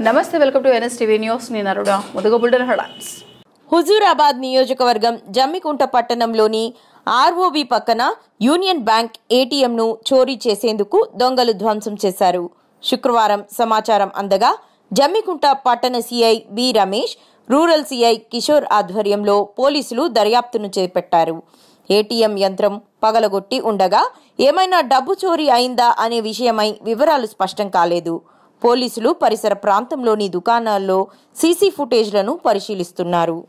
నమస్తే welcome to N S TV news నేను Aruna ముదుగు బుల్డన్ headlines Huzurabad నియోజకవర్గం జమ్మికుంట పట్టణంలోని ఆర్ఓబి పక్కన యూనియన్ బ్యాంక్ ఏటీఎంను చోరీ చేసేందుకు దొంగలు ధ్వంసం చేశారు శుక్రవారం సమాచారం అందగా జమ్మికుంట పట్టణ CI B Ramesh rural CI Kishore ఆధ్వర్యంలో పోలీసులు దర్యాప్తును చేపట్టారు ఏటీఎం యంత్రం పగలగొట్టి ఉండగా ఏమైనా డబ్బు చోరీ అయిందా అనే విషయమై వివరాలు స్పష్టం కాలేదు పోలీసులు పరిసర ప్రాంతంలోని దుకాణాల్లో సీసీ ఫుటేజ్లను పరిశీలిస్తున్నారు